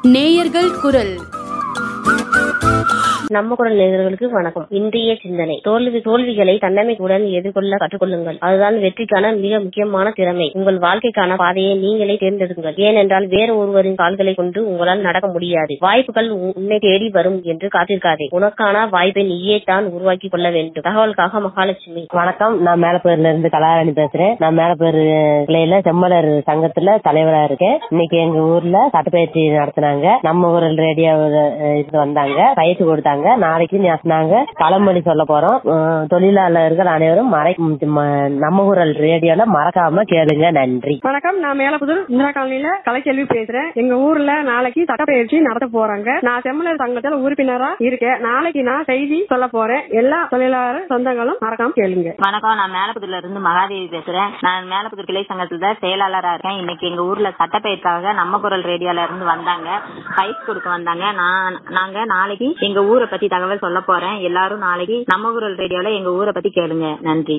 நேயர்கள் குரல் நம்ம குரல் நேயர்களுக்கு வணக்கம் இன்றைய சிந்தனை தோல்வி தோல்விகளை தன்னமைக்குடன் எதிர்கொள்ள கற்றுக்கொள்ளுங்கள் அதுதான் வெற்றிக்கான மிக முக்கியமான திறமை உங்கள் வாழ்க்கைக்கான பாதையை நீங்களே தேர்ந்தெடுங்கள் ஏனென்றால் வேறு ஒருவரின் கால்களை கொண்டு உங்களால் நடக்க முடியாது வாய்ப்புகள் உ- உன்னை தேடி வரும் என்று காத்திருக்காதே உனக்கான வாய்ப்பை நீயே தான் உருவாக்கி கொள்ள வேண்டும் தகவலுக்காக மகாலட்சுமி வணக்கம் நான் மேலப்பேர்ல இருந்து கலாராணி பேசுறேன் நான் மேலப்பேர் கிளையில செம்மலர் சங்கத்துல தலைவரா இருக்கேன் இன்னைக்கு எங்க ஊர்ல சட்டப்பயிற்சி நடத்தினாங்க நம்ம ஊரல் ரேடியோ இருந்து வந்தாங்க பயிற்சி கொடுத்தாங்க நாளைக்கு நா- நாங்க பழமொழி சொல்ல போறோம் அஹ் தொழிலாளர்கள் அனைவரும் மறை ம- நம்ம ஊரல் ரேடியோல மறக்காம கேளுங்க நன்றி வணக்கம் நான் மேலப்புதூர் இந்திரா காலனில கலைச்செல்வி பேசுறேன் எங்க ஊர்ல நாளைக்கு சட்டப்பயிற்சி நடத்த போறாங்க நான் செம்மலர் சங்கத்துல உறுப்பினரா இருக்கேன் நாளைக்கு நான் செய்தி சொல்ல போறேன் எல்லா தொழிலாளர் சொந்தங்களும் மறக்காம கேளுங்க வணக்கம் நான் மேலப்புதூர்ல இருந்து மகாதேவி பேசுறேன் நான் மேலப்புதூர் கிளை சங்கத்துல செயலாளரா இருக்கேன் இன்னைக்கு எங்க ஊர்ல சட்டப்பயிற்காக நம்ம குரல் ரேடியோல இருந்து வந்தாங்க பயிற்சி கொடுக்க வந்தாங்க நான் நாங்க நாளைக்கு எங்க ஊரை பத்தி தகவல் சொல்ல போறேன் எல்லாரும் நாளைக்கு நம்ம குரல் ரேடியோல எங்க ஊரை பத்தி கேளுங்க நன்றி